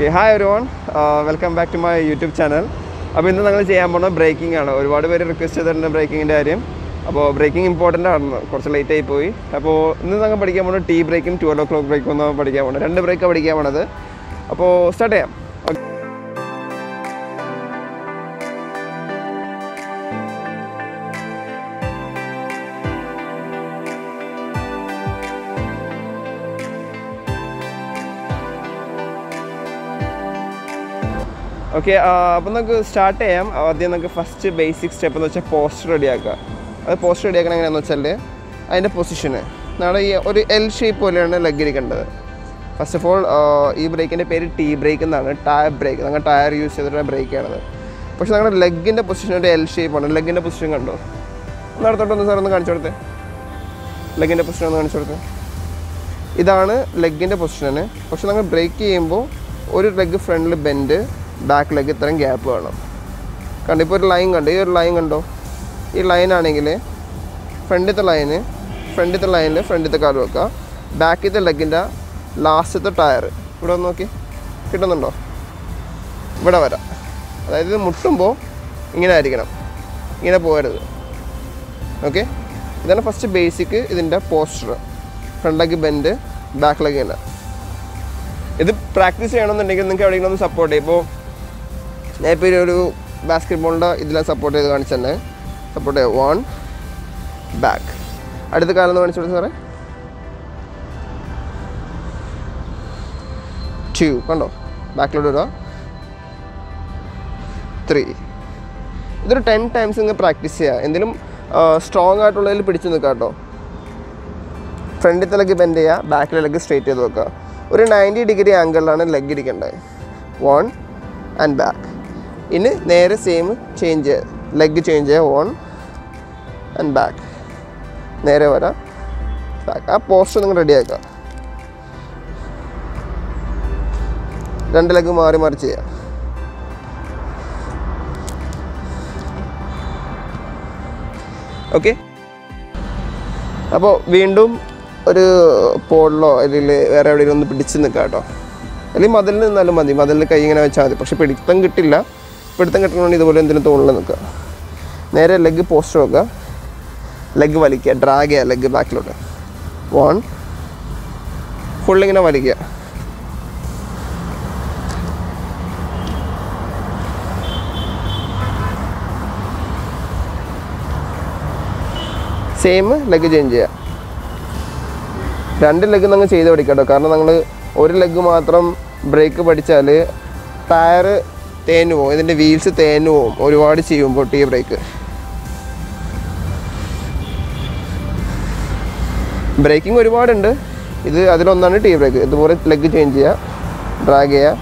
Okay hi ഒരു one welcome back to my YouTube channel അപ്പോൾ ഇന്ന് ഞങ്ങൾ ചെയ്യാൻ പോകുന്നത് ബ്രേക്കിംഗ് ആണ് ഒരുപാട് പേര് റിക്വസ്റ്റ് ചെയ്തിട്ടുണ്ട് ബ്രേക്കിങ്ങിൻ്റെ കാര്യം അപ്പോൾ ബ്രേക്കിംഗ് ഇമ്പോർട്ടൻ്റ് ആണ് കുറച്ച് ലേറ്റ് ആയി പോയി അപ്പോൾ ഇന്ന് ഞങ്ങൾ പഠിക്കാൻ പോകുന്നത് ടീ ബ്രേക്കും ട്വൽവ് ഓ ക്ലോക്ക് ബ്രേക്കും ഒന്നും പഠിക്കാൻ പോകുന്നത് രണ്ട് ബ്രേക്കാണ് പഠിക്കാൻ പോണത് അപ്പോൾ സ്റ്റാർട്ട് ചെയ്യാം Okay. ഓക്കെ അപ്പോൾ നമുക്ക് സ്റ്റാർട്ട് ചെയ്യാം ആദ്യം നമുക്ക് ഫസ്റ്റ് ബേസിക് സ്റ്റെപ്പ് എന്ന് വെച്ചാൽ പോസ്റ്റർ റെഡിയാക്കുക അത് പോസ്റ്റർ റെഡിയാക്കണം എങ്ങനെയാണെന്ന് വെച്ചാൽ അതിൻ്റെ പൊസിഷന് നമ്മുടെ ഈ ഒരു എൽ ഷേപ്പ് പോലെയാണ് ലെഗ് ഇരിക്കേണ്ടത് ഫസ്റ്റ് ഓഫ് ഓൾ ഈ ബ്രേക്കിൻ്റെ പേര് ടീ ബ്രേക്ക് എന്നാണ് ടയർ ബ്രേക്ക് ഞങ്ങൾ ടയർ യൂസ് ചെയ്തിട്ടുള്ള ബ്രേക്ക് ചെയ്യണത് പക്ഷേ ഞങ്ങളുടെ ലെഗിൻ്റെ പൊസിഷൻ ഒരു എൽ ഷേപ്പാണ് ലെഗിൻ്റെ പൊസിഷൻ കണ്ടോ ഒന്ന് അടുത്തോട്ടൊന്ന് സാർ ഒന്ന് കാണിച്ചു കൊടുത്തേ ലെഗിൻ്റെ പൊസിഷൻ ഒന്ന് കാണിച്ചു കൊടുത്തേ ഇതാണ് ലെഗിൻ്റെ പൊസിഷന് പക്ഷെ നമ്മൾ ബ്രേക്ക് ചെയ്യുമ്പോൾ ഒരു ലെഗ് ഫ്രണ്ടിൽ ബെൻഡ് ബാക്ക് ലെഗ് ഇത്രയും ഗ്യാപ്പ് വേണം കണ്ടോ ഇപ്പോൾ ഒരു ലൈൻ കണ്ടോ ഈ ഒരു ലൈൻ കണ്ടോ ഈ ലൈൻ ആണെങ്കിൽ ഫ്രണ്ടിലത്തെ ലൈന് ഫ്രണ്ടിലത്തെ ലൈനിൽ ഫ്രണ്ടിലത്തെ കാല് വെക്കുക ബാക്കിലത്തെ ലെഗിൻ്റെ ലാസ്റ്റത്തെ ടയർ ഇവിടെ ഒന്ന് നോക്കി കിട്ടുന്നുണ്ടോ ഇവിടെ വരാം അതായത് ഇത് മുട്ടുമ്പോൾ ഇങ്ങനെ ആയിരിക്കണം ഇങ്ങനെ പോകരുത് ഓക്കെ ഇതാണ് ഫസ്റ്റ് ബേസിക് ഇതിൻ്റെ posture front leg bend back leg ഇല്ല ഇത് പ്രാക്ടീസ് ചെയ്യണമെന്നുണ്ടെങ്കിൽ നിങ്ങൾക്ക് എവിടെയെങ്കിലും ഒന്ന് സപ്പോർട്ട് ചെയ്യും ഇപ്പോൾ ഞാൻ ഇപ്പോൾ ഒരു ബാസ്കറ്റ് ബോളിൻ്റെ ഇതിലാണ് സപ്പോർട്ട് ചെയ്ത് കാണിച്ചു തന്നെ സപ്പോർട്ട് ചെയ്യാം വൺ ബാക്ക് അടുത്ത കാലം ഒന്ന് കാണിച്ചു കൊടുത്തു സാറേ ടു കണ്ടോ ബാക്കിലോട്ട് വരിക ത്രീ ഇതൊരു ടെൻ ടൈംസ് നിങ്ങൾ പ്രാക്ടീസ് ചെയ്യുക എന്തെങ്കിലും സ്ട്രോങ് ആയിട്ടുള്ളതിൽ പിടിച്ചു നിൽക്കുക കേട്ടോ ഫ്രണ്ടിലത്തെ ലെഗ് ബെൻഡ് ചെയ്യുക ബാക്കിലെ ലെഗ് സ്ട്രേറ്റ് ചെയ്ത് വെക്കുക ഒരു നയൻറ്റി ഡിഗ്രി ആംഗിളിലാണ് ലെഗ് ഇരിക്കേണ്ടത് വൺ ആൻഡ് ബാക്ക് ഇനി നേരെ സെയിം ചേഞ്ച് ചെയ്യുക ലെഗ് ചേഞ്ച് ചെയ്യുക വൺ ആൻഡ് ബാക്ക് നേരെ വരാം ബാക്ക് ആ പോസ്റ്റർ നിങ്ങൾ റെഡി ആക്കുക രണ്ട് ലെഗ് മാറി മാറി ചെയ്യുക ഓക്കെ അപ്പോൾ വീണ്ടും ഒരു പോളിലോ അല്ലെങ്കിൽ വേറെ എവിടെയെങ്കിലും ഒന്ന് പിടിച്ച് നിൽക്കുക കേട്ടോ അല്ലെങ്കിൽ മതിലിൽ നിന്നാലും മതി മതിലിൽ കൈ ഇങ്ങനെ വെച്ചാൽ മതി പക്ഷെ പിടുത്തം കിട്ടില്ല പിടുത്തം കിട്ടണമെങ്കിൽ ഇതുപോലെ എന്തെങ്കിലും തോളിൽ നിൽക്കുക നേരെ ലെഗ് പോസ്റ്റർ വെക്കുക ലെഗ് വലിക്കുക ഡ്രാഗ് ചെയ്യുക ലെഗ് ബാക്കിലോട്ട് വൺ ഫുള്ളിങ്ങനെ വലിക്കുക സെയിം ലെഗ് ചേഞ്ച് ചെയ്യുക രണ്ട് ലെഗ് നിങ്ങൾ ചെയ്ത് പഠിക്കട്ടോ കാരണം നിങ്ങൾ ഒരു ലെഗ് മാത്രം ബ്രേക്ക് പഠിച്ചാൽ ടയർ തേഞ്ഞു പോകും ഇതിൻ്റെ വീൽസ് തേഞ്ഞു പോകും ഒരുപാട് ചെയ്യുമ്പോൾ ടീ ബ്രേക്ക് ബ്രേക്കിംഗ് ഒരുപാടുണ്ട് ഇത് അതിലൊന്നാണ് ടീ ബ്രേക്ക് ഇതുപോലെ ലെഗ് ചേഞ്ച് ചെയ്യുക ഡ്രാഗ് ചെയ്യുക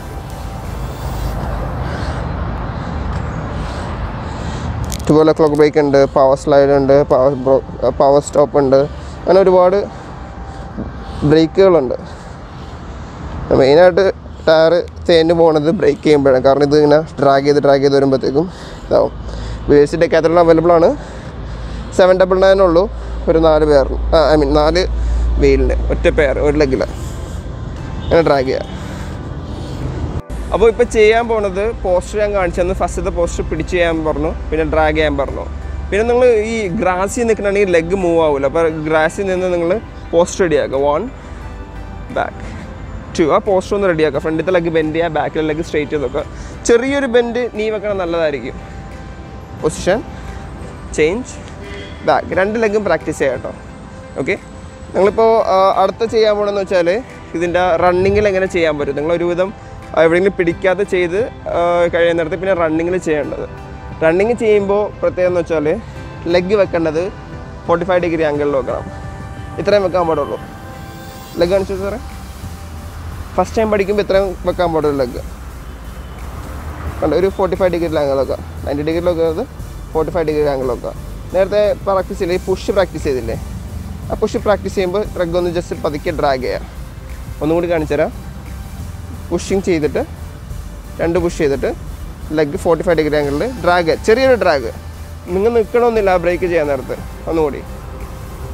ട്വൽവ് ക്ലോക്ക് ബ്രേക്ക് ഉണ്ട് പവർ സ്ലൈഡ് ഉണ്ട് പവർ പവർ സ്റ്റോപ്പ് ഉണ്ട് അങ്ങനെ ഒരുപാട് ബ്രേക്കുകളുണ്ട് മെയിനായിട്ട് ടയർ തേഞ്ഞ് പോണത് ബ്രേക്ക് ചെയ്യുമ്പോഴാണ് കാരണം ഇത് ഇങ്ങനെ ഡ്രാഗ് ചെയ്ത് ഡ്രാഗ് ചെയ്ത് വരുമ്പോഴത്തേക്കും ഇതാവും വീഴ്ച ഡെക്കാത്തറിൽ അവൈലബിൾ ആണ് സെവൻ ഡബിൾ നയൻ ഉള്ളൂ ഒരു നാല് പേർ ഐ മീൻ നാല് വെയിലിന് ഒറ്റ പെയർ ഒരു ലെഗിൽ അങ്ങനെ ഡ്രാഗ് ചെയ്യുക അപ്പോൾ ഇപ്പോൾ ചെയ്യാൻ പോണത് പോസ്റ്റർ ഞാൻ കാണിച്ചു തന്നു ഫസ്റ്റത്തെ പോസ്റ്റർ പിടിച്ച് ചെയ്യാൻ പറഞ്ഞു പിന്നെ ഡ്രാഗ് ചെയ്യാൻ പറഞ്ഞു പിന്നെ നിങ്ങൾ ഈ ഗ്രാസിൽ നിൽക്കണമെങ്കിൽ ലെഗ് മൂവ് ആവില്ല അപ്പോൾ ഗ്രാസിൽ നിന്ന് നിങ്ങൾ പോസ്റ്റർ റെഡിയാക്കുക വൺ ബാക്ക് ടു ആ പോസ്റ്റർ ഒന്ന് റെഡിയാക്കുക ഫ്രണ്ടിലത്തെ ലെഗ് ബെൻഡ് ചെയ്യുക ബാക്കിലെ ലെഗ് സ്ട്രേറ്റ് ചെയ്ത് വെക്കുക ചെറിയൊരു ബെൻഡ് നീ വെക്കണം നല്ലതായിരിക്കും പൊസിഷൻ ചേഞ്ച് ബാക്ക് രണ്ട് ലെഗും പ്രാക്ടീസ് ചെയ്യാം കേട്ടോ ഓക്കെ നിങ്ങളിപ്പോൾ അടുത്ത ചെയ്യാൻ പോകണമെന്ന് വെച്ചാൽ ഇതിൻ്റെ റണ്ണിങ്ങിൽ എങ്ങനെ ചെയ്യാൻ പറ്റും നിങ്ങൾ ഒരുവിധം ആ, എവിടെയെങ്കിലും പിടിക്കാതെ ചെയ്ത് ആ, കഴിയുന്നിടത്ത് പിന്നെ റണ്ണിങ്ങിൽ ചെയ്യേണ്ടത് റണ്ണിങ് ചെയ്യുമ്പോൾ പ്രത്യേകം എന്ന് വെച്ചാൽ ലെഗ് വെക്കേണ്ടത് ഫോർട്ടി ഫൈവ് ഡിഗ്രി ആംഗിളിൽ വെക്കണം ഇത്രയും വെക്കാൻ പാടുള്ളൂ ലെഗ് കാണിച്ചു സാറേ ഫസ്റ്റ് ടൈം പഠിക്കുമ്പോൾ ഇത്രയും വെക്കാൻ പാടുള്ളൂ ലെഗ് കണ്ടോ ഒരു ഫോർട്ടി ഫൈവ് ഡിഗ്രി ആംഗിൾ വെക്കുക നയൻറ്റി ഡിഗ്രി വെക്കുന്നത് ഫോർട്ടി ഫൈവ് ഡിഗ്രി ആംഗിൾ വെക്കുക നേരത്തെ പ്രാക്ടീസ് ചെയ്യില്ലേ ഈ പുഷ് പ്രാക്ടീസ് ചെയ്തില്ലേ ആ പുഷ് പ്രാക്ടീസ് ചെയ്യുമ്പോൾ റഗ് ഒന്ന് ജസ്റ്റ് പതുക്കെ ഡ്രാഗ് ചെയ്യാം ഒന്നും കൂടി കാണിച്ചു തരാം പുഷിങ് ചെയ്തിട്ട് രണ്ട് പുഷ് ചെയ്തിട്ട് ലെഗ് ഫോർട്ടി ഫൈവ് ഡിഗ്രി ആംഗിളിൽ ഡ്രാഗ് ചെറിയൊരു ഡ്രാഗ് നിങ്ങൾ നിൽക്കണമെന്നില്ല ബ്രേക്ക് ചെയ്യാൻ നേരത്ത് ഒന്നുകൂടി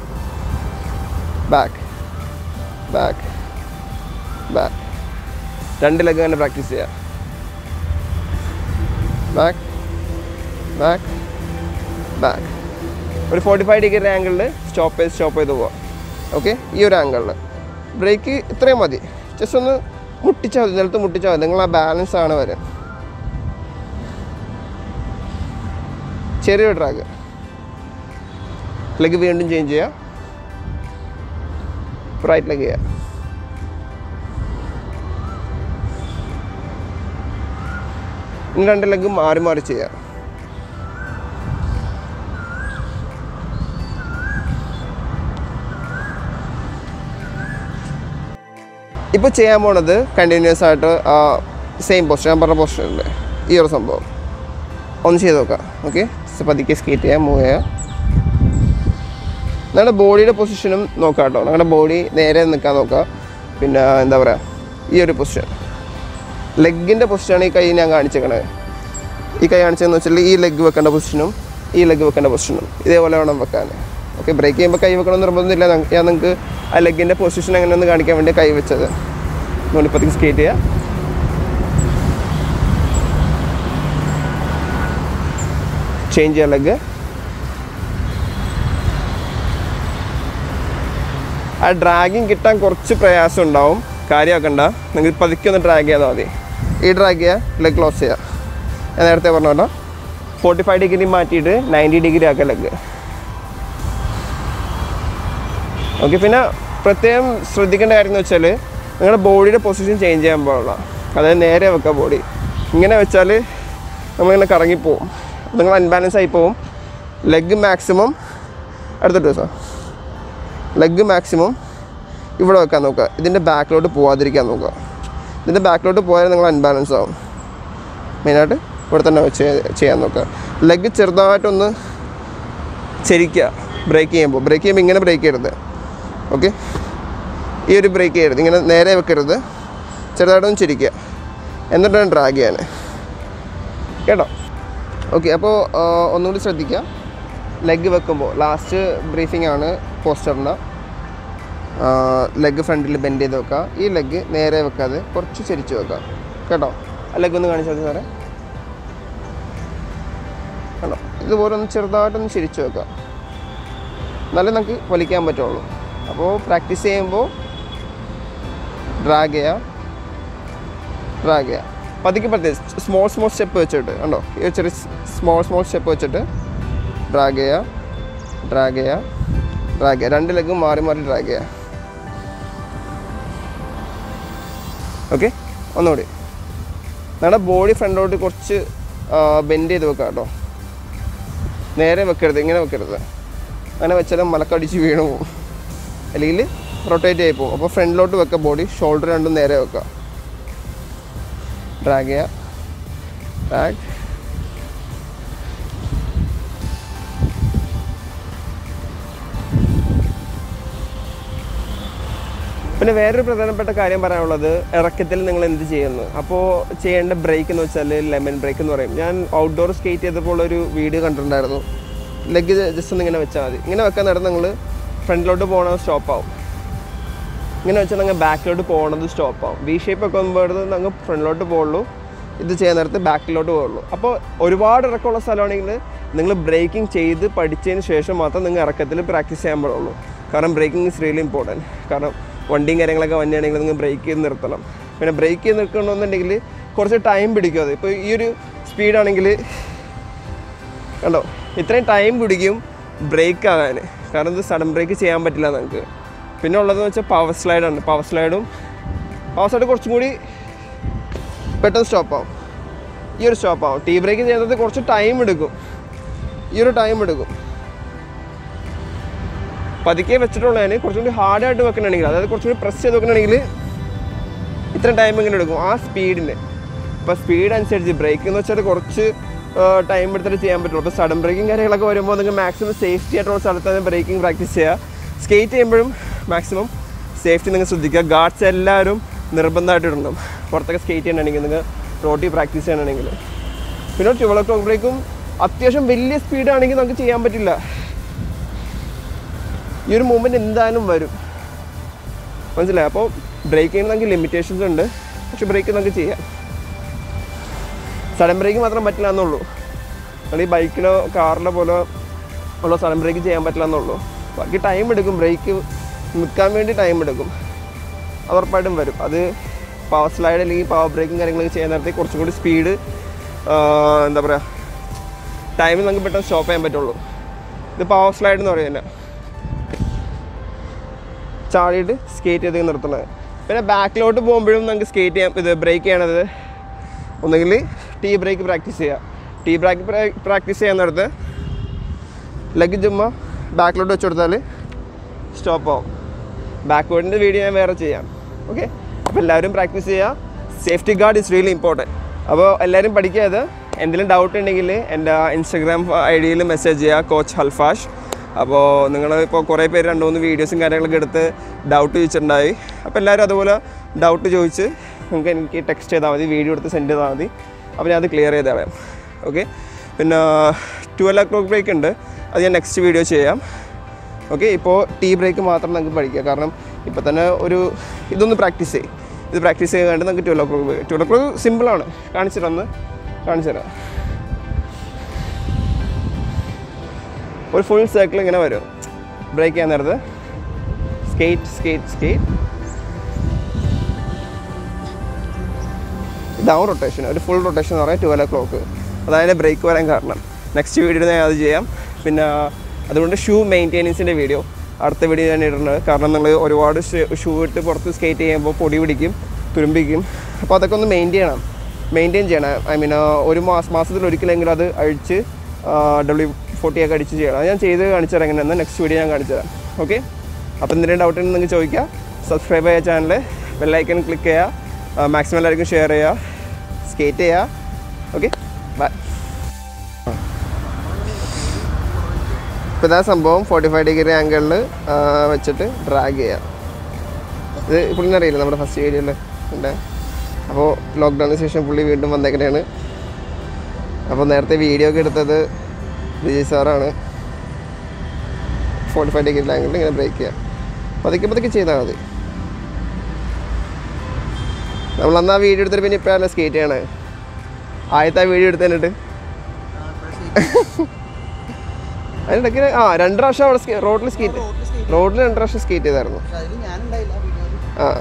ബാക്ക് ബാക്ക് ബാക്ക് രണ്ട് ലെഗ് തന്നെ പ്രാക്ടീസ് ചെയ്യുക ബാക്ക് ബാക്ക് ബാക്ക് ഒരു ഫോർട്ടി ഫൈവ് ഡിഗ്രി ആംഗിളിൽ സ്റ്റോപ്പ് ചെയ്ത് സ്റ്റോപ്പ് ചെയ്ത് പോവാം ഓക്കെ ഈ ഒരു ആംഗിളിൽ ബ്രേക്ക് ഇത്രയും മതി ജസ്റ്റ് ഒന്ന് മുട്ടിച്ചാൽ മതി നിലത്ത് മുട്ടിച്ചാൽ മതി നിങ്ങൾ ആ ബാലൻസ് ആണ് വരെ ചെറിയൊരു ഡ്രാഗ് ലെഗ് വീണ്ടും ചേഞ്ച് ചെയ്യുക റൈറ്റ് ലെഗ് ചെയ്യുക ഇനി രണ്ട് ലെഗും മാറി മാറി ചെയ്യുക ഇപ്പോൾ ചെയ്യാൻ പോണത് കണ്ടിന്യൂസ് ആയിട്ട് സെയിം പൊസിഷൻ ഞാൻ പറഞ്ഞ പൊസിഷനിൽ ഈ ഒരു സംഭവം ഒന്ന് ചെയ്ത് നോക്കാം ഓക്കെ പതുക്കെ സ്കേറ്റ് ചെയ്യാം മൂവ് ചെയ്യാം നിങ്ങളുടെ ബോഡിയുടെ പൊസിഷനും നോക്കാം കേട്ടോ നിങ്ങളുടെ ബോഡി നേരെ നിൽക്കാൻ നോക്കുക പിന്നെ എന്താ പറയുക ഈ ഒരു പൊസിഷൻ ലെഗിൻ്റെ പൊസിഷനാണ് ഈ കൈ ഞാൻ കാണിച്ചേക്കണത് ഈ കൈ കാണിച്ചതെന്ന് വെച്ചാൽ ഈ ലെഗ് വെക്കേണ്ട പൊസിഷനും ഈ ലെഗ് വെക്കേണ്ട പൊസിഷനും ഇതേപോലെ വേണം വെക്കാൻ ഓക്കെ ബ്രേക്ക് ചെയ്യുമ്പോൾ കൈ വെക്കണം നിർബന്ധമില്ല ഞങ്ങ- ഞാൻ നിങ്ങൾക്ക് ആ ലെഗിൻ്റെ പൊസിഷൻ എങ്ങനെയൊന്ന് കാണിക്കാൻ വേണ്ടി കൈ വെച്ചത് അതുകൊണ്ട് ഇപ്പോഴത്തേക്ക് സ്കേറ്റ് ചെയ്യുക ചേഞ്ച് ചെയ്യുക ലെഗ് ആ ഡ്രാഗിങ് കിട്ടാൻ കുറച്ച് പ്രയാസം ഉണ്ടാവും കാര്യമാക്കണ്ട നിങ്ങൾക്ക് പതുക്കെ ഒന്ന് ഡ്രാഗ് ചെയ്താൽ മതി ഈ ഡ്രാഗ് ചെയ്യുക ലെഗ് ക്ലോസ് ചെയ്യുക ഞാൻ നേരത്തെ പറഞ്ഞ പോലെ ഫോർട്ടി ഫൈവ് ഡിഗ്രി മാറ്റിയിട്ട് നയൻറ്റി ഡിഗ്രി ആക്കുക ലെഗ് ഓക്കെ പിന്നെ പ്രത്യേകം ശ്രദ്ധിക്കേണ്ട കാര്യം എന്ന് വെച്ചാൽ നിങ്ങളുടെ ബോഡിയുടെ പൊസിഷൻ ചേഞ്ച് ചെയ്യാൻ പാടില്ല അതായത് നേരെ വെക്കുക ബോഡി ഇങ്ങനെ വെച്ചാൽ നമ്മളിങ്ങനെ കറങ്ങിപ്പോവും നിങ്ങൾ അൺബാലൻസ് ആയി പോവും ലെഗ് മാക്സിമം അടുത്തിട്ട് സാർ ലെഗ് മാക്സിമം ഇവിടെ വെക്കാൻ നോക്കുക ഇതിൻ്റെ ബാക്കിലോട്ട് പോവാതിരിക്കാൻ നോക്കുക ഇതിൻ്റെ ബാക്കിലോട്ട് പോയാൽ നിങ്ങൾ അൺബാലൻസ് ആവും മെയിനായിട്ട് ഇവിടെ തന്നെ വെച്ച് ചെയ്യാൻ നോക്കുക ലെഗ് ചെറുതായിട്ടൊന്ന് ചരിക്കുക ബ്രേക്ക് ചെയ്യുമ്പോൾ ബ്രേക്ക് ചെയ്യുമ്പോൾ ഇങ്ങനെ ബ്രേക്ക് ചെയ്യരുത് ഓക്കെ ഈ ഒരു ബ്രേക്ക് ചെയ്യരുത് ഇങ്ങനെ നേരെ വെക്കരുത് ചെറുതായിട്ടൊന്ന് ചിരിക്കുക എന്നിട്ടാണ് ഡ്രാഗ് ചെയ്യാൻ കേട്ടോ ഓക്കെ അപ്പോൾ ഒന്നുകൂടി ശ്രദ്ധിക്കുക ലെഗ് വെക്കുമ്പോൾ ലാസ്റ്റ് ബ്രീഫിംഗ് ആണ് പോസ്റ്ററിൻ്റെ ലെഗ് ഫ്രണ്ടിൽ ബെൻഡ് ചെയ്ത് വെക്കുക ഈ ലെഗ് നേരെ വെക്കാതെ കുറച്ച് ചരിച്ച് വെക്കുക കേട്ടോ ആ ലെഗ് ഒന്ന് കാണിച്ചാൽ മതി സാറേ കണ്ടോ ഇതുപോലെ ഒന്ന് ചെറുതായിട്ടൊന്ന് ചിരിച്ച് വെക്കുക എന്നാലേ നമുക്ക് വലിക്കാൻ പറ്റുള്ളൂ അപ്പോൾ പ്രാക്ടീസ് ചെയ്യുമ്പോൾ ഡ്രാഗ് ചെയ്യുക ഡ്രാഗ് ചെയ്യുക പതുക്കെ പതുക്കെ സ്മോൾ സ്മോൾ സ്റ്റെപ്പ് വെച്ചിട്ട് കണ്ടോ ഈ ചെറിയ സ്മോൾ സ്മോൾ സ്റ്റെപ്പ് വെച്ചിട്ട് ഡ്രാഗ് ചെയ്യുക ഡ്രാഗ് ചെയ്യുക ഡ്രാഗ് ചെയ്യുക രണ്ട് ലെഗും മാറി മാറി ഡ്രാഗ് ചെയ്യുക ഓക്കെ ഒന്നുകൂടി നമ്മുടെ ബോഡി ഫ്രണ്ടിലോട്ട് കുറച്ച് ബെൻഡ് ചെയ്ത് വെക്കാം കേട്ടോ നേരെ വെക്കരുത് ഇങ്ങനെ വെക്കരുത് അങ്ങനെ വെച്ചാൽ മലക്കടിച്ച് വീണു പോകും അല്ലെങ്കിൽ റൊട്ടേറ്റ് ആയി പോകും അപ്പോൾ ഫ്രണ്ടിലോട്ട് വെക്കുക ബോഡി ഷോൾഡർ രണ്ടും നേരെ വെക്കുക ഡ്രാഗ് ചെയ്യുക ഡ്രാഗ് പിന്നെ വേറൊരു പ്രധാനപ്പെട്ട കാര്യം പറയാനുള്ളത് ഇറക്കത്തിൽ നിങ്ങൾ എന്ത് ചെയ്യുന്നു അപ്പോൾ ചെയ്യേണ്ട ബ്രേക്ക് എന്ന് വെച്ചാൽ ലെമൺ ബ്രേക്ക് എന്ന് പറയും ഞാൻ ഔട്ട്ഡോർ സ്കേറ്റ് ചെയ്തപ്പോൾ ഒരു വീഡിയോ കണ്ടിട്ടുണ്ടായിരുന്നു ലെഗ് ജസ്റ്റ് ഒന്ന് ഇങ്ങനെ വെച്ചാൽ മതി ഇങ്ങനെ വെക്കാൻ നേരം നിങ്ങൾ ഫ്രണ്ടിലോട്ട് പോകണത് സ്റ്റോപ്പ് ആവും ഇങ്ങനെ വെച്ചാൽ നിങ്ങൾ ബാക്കിലോട്ട് പോകണത് സ്റ്റോപ്പ് ആവും വി ഷേപ്പ് ഒക്കെ വരുമ്പോൾ നിങ്ങൾ ഫ്രണ്ടിലോട്ട് പോകുള്ളൂ ഇത് ചെയ്യാൻ നേരത്ത് ബാക്കിലോട്ട് പോകുള്ളൂ അപ്പോൾ ഒരുപാട് ഇറക്കമുള്ള സ്ഥലമാണെങ്കിൽ നിങ്ങൾ ബ്രേക്കിംഗ് ചെയ്ത് പഠിച്ചതിന് ശേഷം മാത്രം നിങ്ങൾ ഇറക്കത്തിൽ പ്രാക്ടീസ് ചെയ്യാൻ പാടുള്ളൂ കാരണം ബ്രേക്കിംഗ് ഇസ് റിയലി ഇമ്പോർട്ടൻറ്റ് കാരണം വണ്ടിയും കാര്യങ്ങളൊക്കെ വണ്ടിയാണെങ്കിൽ നിങ്ങൾ ബ്രേക്ക് ചെയ്ത് നിർത്തണം പിന്നെ ബ്രേക്ക് ചെയ്ത് നിൽക്കണമെന്നുണ്ടെങ്കിൽ കുറച്ച് ടൈം പിടിക്കും അത് ഇപ്പോൾ ഈ ഒരു സ്പീഡാണെങ്കിൽ കണ്ടോ ഇത്രയും ടൈം പിടിക്കും ബ്രേക്ക് ആകാൻ കാരണം ഇത് സഡൻ ബ്രേക്ക് ചെയ്യാൻ പറ്റില്ല നമുക്ക് പിന്നെ ഉള്ളതെന്ന് വെച്ചാൽ പവർ സ്ലൈഡാണ് പവർ സ്ലൈഡും പവർ സ്ലൈഡ് കുറച്ചും കൂടി പെട്ടെന്ന് സ്റ്റോപ്പ് ആവും ഈ ഒരു സ്റ്റോപ്പ് ആവും ടീ ബ്രേക്ക് ചെയ്യുന്നത് കുറച്ച് ടൈം എടുക്കും ഈ ഒരു ടൈം എടുക്കും പതുക്കെ വെച്ചിട്ടുള്ള ഞാൻ കുറച്ചും കൂടി ഹാർഡായിട്ട് വെക്കണമെങ്കിൽ അതായത് കുറച്ചും കൂടി പ്രസ് ചെയ്ത് വെക്കണമെങ്കിൽ ഇത്രയും ടൈം ഇങ്ങനെ എടുക്കും ആ സ്പീഡിന് ഇപ്പോൾ സ്പീഡ് അനുസരിച്ച് ബ്രേക്ക് എന്ന് വെച്ചാൽ കുറച്ച് ടൈം എടുത്തിട്ട് ചെയ്യാൻ പറ്റുള്ളൂ അപ്പോൾ സഡൻ ബ്രേക്കിംഗ് കാര്യങ്ങളൊക്കെ വരുമ്പോൾ നിങ്ങൾക്ക് മാക്സിമം സേഫ്റ്റി ആയിട്ടുള്ള സ്ഥലത്താണ് ബ്രേക്കിംഗ് പ്രാക്ടീസ് ചെയ്യുക സ്കേറ്റ് ചെയ്യുമ്പോഴും മാക്സിമം സേഫ്റ്റി നിങ്ങൾ ശ്രദ്ധിക്കുക ഗാർഡ്സ് എല്ലാവരും നിർബന്ധമായിട്ട് ഇടണം പുറത്തൊക്കെ സ്കേറ്റ് ചെയ്യണമെങ്കിൽ നിങ്ങൾ റോട്ടിൽ പ്രാക്ടീസ് ചെയ്യണമെങ്കിൽ പിന്നെ ട്യൂബ് ക്ലോക്ക് ബ്രേക്കും അത്യാവശ്യം വലിയ സ്പീഡാണെങ്കിൽ നമുക്ക് ചെയ്യാൻ പറ്റില്ല ഈ ഒരു മൂവ്മെൻറ്റ് എന്തായാലും വരും മനസ്സിലായി അപ്പോൾ ബ്രേക്കിങ്ങിന് നമുക്ക് ലിമിറ്റേഷൻസ് ഉണ്ട് പക്ഷെ ബ്രേക്ക് നമുക്ക് ചെയ്യാം സഡൻ ബ്രേക്ക് മാത്രം പറ്റില്ല എന്നുള്ളൂ നമ്മൾ ഈ ബൈക്കിലോ കാറിലോ പോലെ ഉള്ള സഡൻ ബ്രേക്ക് ചെയ്യാൻ പറ്റില്ല എന്നുള്ളൂ ബാക്കി ടൈം എടുക്കും ബ്രേക്ക് നിൽക്കാൻ വേണ്ടി ടൈം എടുക്കും അത് ഉറപ്പായിട്ടും വരും അത് പവർ സ്ലൈഡ് അല്ലെങ്കിൽ പവർ ബ്രേക്കും കാര്യങ്ങളൊക്കെ ചെയ്യാൻ നേരത്തെ കുറച്ചും കൂടി സ്പീഡ് എന്താ പറയുക ടൈമിൽ നമുക്ക് പെട്ടെന്ന് സ്റ്റോപ്പ് ചെയ്യാൻ പറ്റുള്ളൂ ഇത് പവർ സ്ലൈഡ് എന്ന് പറയുന്നത് ചാടിയിട്ട് സ്കേറ്റ് ചെയ്ത് നിർത്തുന്നത് പിന്നെ ബാക്കിലോട്ട് പോകുമ്പോഴും നമുക്ക് സ്കേറ്റ് ചെയ്യാം ഇത് ബ്രേക്ക് ചെയ്യണത് ഒന്നുകിൽ ടീ ബ്രേക്ക് പ്രാക്ടീസ് ചെയ്യുക ടീ ബ്രേക്ക് പ്രാക്ടീസ് ചെയ്യാൻ നേരത്ത് ലെഗ് ചുമ്മാ ബാക്കിലോട്ട് വെച്ച് കൊടുത്താൽ സ്റ്റോപ്പ് ആവും ബാക്ക്വേർഡിൻ്റെ വീഡിയോ ഞാൻ വേറെ ചെയ്യാം ഓക്കെ അപ്പോൾ എല്ലാവരും പ്രാക്ടീസ് ചെയ്യുക safety guard is really important അപ്പോൾ എല്ലാവരും പഠിക്കുക അത് എന്തെങ്കിലും ഡൗട്ട് ഉണ്ടെങ്കിൽ എൻ്റെ ഇൻസ്റ്റഗ്രാം ഐ ഡിയിൽ മെസ്സേജ് ചെയ്യുക കോച്ച് ഹൽഫാഷ് അപ്പോൾ നിങ്ങൾ ഇപ്പോൾ കുറേ പേര് രണ്ട് മൂന്ന് വീഡിയോസും കാര്യങ്ങളൊക്കെ എടുത്ത് ഡൗട്ട് ചോദിച്ചിട്ടുണ്ടായി അപ്പോൾ എല്ലാവരും അതുപോലെ ഡൗട്ട് ചോദിച്ച് നിങ്ങൾക്ക് എനിക്ക് ടെക്സ്റ്റ് ചെയ്താൽ മതി വീഡിയോ എടുത്ത് സെൻഡ് ചെയ്താൽ മതി അപ്പോൾ ഞാൻ അത് ക്ലിയർ ചെയ്ത് കളയാം ഓക്കെ പിന്നെ ട്വൽവ് ഓ ക്ലോക്ക് ബ്രേക്ക് ഉണ്ട് അത് ഞാൻ നെക്സ്റ്റ് വീഡിയോ ചെയ്യാം ഓക്കെ ഇപ്പോൾ ടീ ബ്രേക്ക് മാത്രം നമുക്ക് പഠിക്കുക കാരണം ഇപ്പോൾ തന്നെ ഒരു ഇതൊന്ന് പ്രാക്ടീസ് ചെയ്യും ഇത് പ്രാക്ടീസ് ചെയ്യാണ്ട് നമുക്ക് twelve o'clock twelve o'clock സിമ്പിളാണ് കാണിച്ചു തരാം ഒന്ന് കാണിച്ചു തരാം ഒരു ഫുൾ സർക്കിൾ ഇങ്ങനെ വരും ബ്രേക്ക് ചെയ്യാൻ നേരത്ത് skate skate skate down rotation ഒരു ഫുൾ റൊട്ടേഷൻ എന്ന് പറയാം ട്വൽവ് ഓ ക്ലോക്ക് അതായത് ബ്രേക്ക് വരാൻ കാരണം നെക്സ്റ്റ് വീഡിയോ ഞാൻ അത് ചെയ്യാം പിന്നെ അതുകൊണ്ട് ഷൂ മെയിൻറ്റെനൻസിൻ്റെ വീഡിയോ അടുത്ത വീഡിയോ ഞാൻ ഇടുന്നത് കാരണം നിങ്ങൾ ഒരുപാട് ഷൂ ഇട്ട് പുറത്ത് സ്കേറ്റ് ചെയ്യുമ്പോൾ പൊടി പിടിക്കും തുരുമ്പിക്കും അപ്പോൾ അതൊക്കെ ഒന്ന് മെയിൻറ്റെയിൻ ചെയ്യണം മെയിൻറ്റെയിൻ ചെയ്യണം ഐ മീൻ ഒരു മാസം മാസത്തിൽ ഒരിക്കലെങ്കിലും അത് അഴിച്ച് ഡബ്ല്യു ഫോർട്ടി ഒക്കെ അടിച്ച് ചെയ്യണം അത് ഞാൻ ചെയ്ത് കാണിച്ചു തരാം എങ്ങനെയെന്ന് നെക്സ്റ്റ് വീഡിയോ ഞാൻ കാണിച്ചു തരാം ഓക്കെ അപ്പോൾ എന്തെങ്കിലും ഡൗട്ട് ഉണ്ടെങ്കിൽ നിങ്ങൾക്ക് ചോദിക്കാം സബ്സ്ക്രൈബ് ചെയ്യുക ചാനൽ ബെല്ലൈക്കൺ ക്ലിക്ക് ചെയ്യുക മാക്സിമം എല്ലാവർക്കും ഷെയർ ചെയ്യുക സ്കേറ്റ് ചെയ്യുക ഓക്കെ ബൈ ഇപ്പോൾ ഇതാ സംഭവം ഫോർട്ടി ഫൈവ് ഡിഗ്രി ആംഗിളിൽ വെച്ചിട്ട് ഡ്രാഗ് ചെയ്യാം ഇത് പുള്ളിനെ അറിയില്ല നമ്മുടെ ഫസ്റ്റ് വീഡിയോയിൽ ഉണ്ട് അപ്പോൾ ലോക്ക്ഡൗണിന് ശേഷം പുള്ളി വീണ്ടും വന്നേക്കണെയാണ് അപ്പോൾ നേരത്തെ വീഡിയോ ഒക്കെ എടുത്തത് വിജയ് സാറാണ് ഫോർട്ടി ഫൈവ് ഡിഗ്രി ആംഗിളിൽ ഇങ്ങനെ ബ്രേക്ക് ചെയ്യാം പതുക്കെ പതുക്കെ ചെയ്താൽ മതി നമ്മൾ അന്ന് ആ വീഡിയോ എടുത്തിട്ട് പിന്നെ ഇപ്പോഴാണ് സ്കേറ്റ് ചെയ്യണേ ആദ്യത്തെ ആ വീഡിയോ എടുത്തതിനിട്ട് അതിനിടയ്ക്ക് ആ രണ്ട് പ്രാവശ്യം അവിടെ സ്കേ- റോഡിൽ സ്കേറ്റ് റോഡിൽ രണ്ട് പ്രാവശ്യം സ്കേറ്റ് ചെയ്തായിരുന്നു അതിൽ ഞാനുണ്ടായില്ല ആ വീഡിയോയിൽ ആ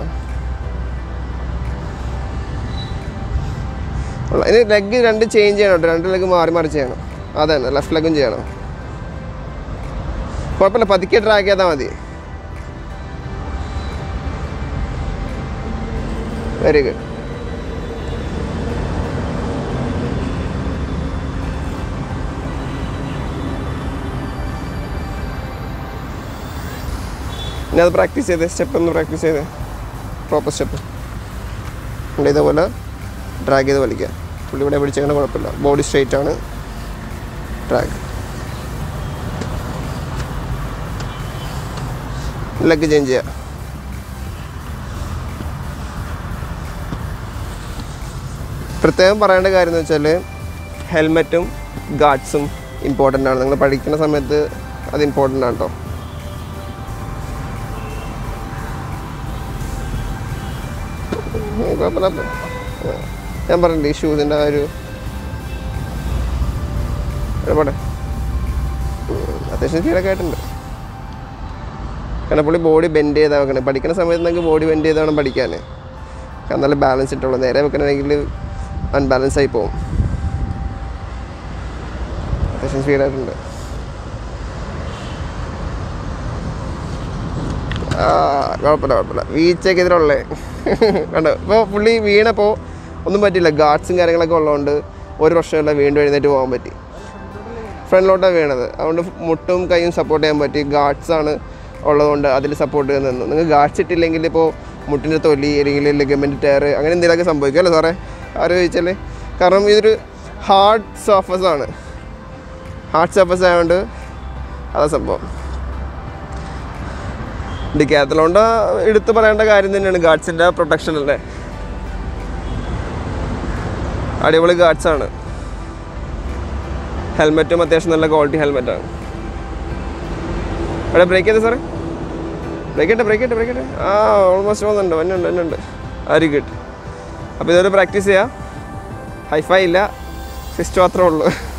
ഉള്ള. ഇനി ലെഗ് രണ്ട് ചേഞ്ച് ചെയ്യണം കേട്ടോ രണ്ട് ലെഗ് മാറി മാറി ചെയ്യണം അതന്നെ ലെഫ്റ്റ് ലെഗും ചെയ്യണം കുഴപ്പമില്ല പതുക്കെ ട്രാക്ക് ചെയ്താൽ മതി വെരി ഗുഡ് ഇനി അത് പ്രാക്ടീസ് ചെയ്ത് സ്റ്റെപ്പ് ഒന്ന് പ്രാക്ടീസ് ചെയ്ത് പ്രോപ്പർ സ്റ്റെപ്പ് ഉണ്ട് ഇതേപോലെ ഡ്രാഗ് ചെയ്ത് വലിക്കുക പുള്ളി ഇവിടെ പിടിച്ചേക്കണ കുഴപ്പമില്ല ബോഡി സ്ട്രെയിറ്റ് ആണ് ഡ്രാഗ് ലെഗ് ചേഞ്ച് ചെയ്യുക പ്രത്യേകം പറയേണ്ട കാര്യം എന്ന് വെച്ചാൽ ഹെൽമെറ്റും ഗാർഡ്സും ഇമ്പോർട്ടൻ്റ് ആണ് നിങ്ങൾ പഠിക്കുന്ന സമയത്ത് അത് ഇമ്പോർട്ടൻ്റ് ആണ് കേട്ടോ കുഴപ്പമില്ല ഞാൻ പറഞ്ഞില്ലേ ഈ ഷൂസിൻ്റെ ആ ഒരു പോട്ടെ അത്യാവശ്യം സ്പീഡൊക്കെ ആയിട്ടുണ്ട് കാരണം പുള്ളി ബോഡി ബെൻഡ് ചെയ്താൽ വെക്കണം പഠിക്കുന്ന സമയത്ത് നമുക്ക് ബോഡി ബെൻഡ് ചെയ്ത് വേണം പഠിക്കാൻ കാരണം നല്ല ബാലൻസ് ഇട്ടുള്ളൂ നേരെ വെക്കണമെങ്കിൽ അൺബാലൻസ് ആയി പോകും അത്യാവശ്യം സ്പീഡായിട്ടുണ്ട് ആ കുഴപ്പമില്ല കുഴപ്പമില്ല വീഴ്ചയ്ക്ക് എതിരുള്ളേ കണ്ടോ ഇപ്പോൾ പുള്ളി വീണപ്പോൾ ഒന്നും പറ്റില്ല ഗാർഡ്സും കാര്യങ്ങളൊക്കെ ഉള്ളതുകൊണ്ട് ഒരു പ്രശ്നമില്ല വീണ്ടും എഴുന്നേറ്റ് പോകാൻ പറ്റി ഫ്രണ്ടിലോട്ടാണ് വീണത് അതുകൊണ്ട് മുട്ടും കൈയും സപ്പോർട്ട് ചെയ്യാൻ പറ്റി ഗാർഡ്സ് ആണ് ഉള്ളതുകൊണ്ട് അതിൽ സപ്പോർട്ട് ചെയ്ത് നിന്നു നിങ്ങൾ ഗാർഡ്സ് ഇട്ടില്ലെങ്കിൽ ഇപ്പോൾ മുട്ടിൻ്റെ തൊലി അല്ലെങ്കിൽ ലിഗമെൻറ്റ് ടയർ അങ്ങനെ എന്തെങ്കിലുമൊക്കെ സംഭവിക്കും അല്ലേ സാറേ ആര് ചോദിച്ചാൽ കാരണം ഇതൊരു ഹാർഡ് സർഫസ് ആണ് ഹാർഡ് സർഫസ് ആയതുകൊണ്ട് അതാ സംഭവം ഡിക്കാത്തലോണ്ട് എടുത്തു പറയേണ്ട കാര്യം തന്നെയാണ് ഗാർഡ്സിൻ്റെ പ്രൊട്ടക്ഷൻ അല്ലേ അടിപൊളി ഗാർഡ്സ് ആണ് ഹെൽമെറ്റും അത്യാവശ്യം നല്ല ക്വാളിറ്റി ഹെൽമെറ്റാണ് അവിടെ ബ്രേക്ക് ചെയ്തേ സാറേ ബ്രേക്ക് ഇട്ടെ ബ്രേക്ക് ഇട്ടെ ബ്രേക്ക് ഇട്ടെ ആ ഓൾമോസ്റ്റ് വന്നുണ്ട് വന്നുണ്ട് വന്നുണ്ട് വെരി ഗുഡ് അപ്പോൾ ഇതൊരു പ്രാക്ടീസ് ചെയ്യാം ഹൈഫൈ ഇല്ല സിസ്റ്റം മാത്രമേ ഉള്ളൂ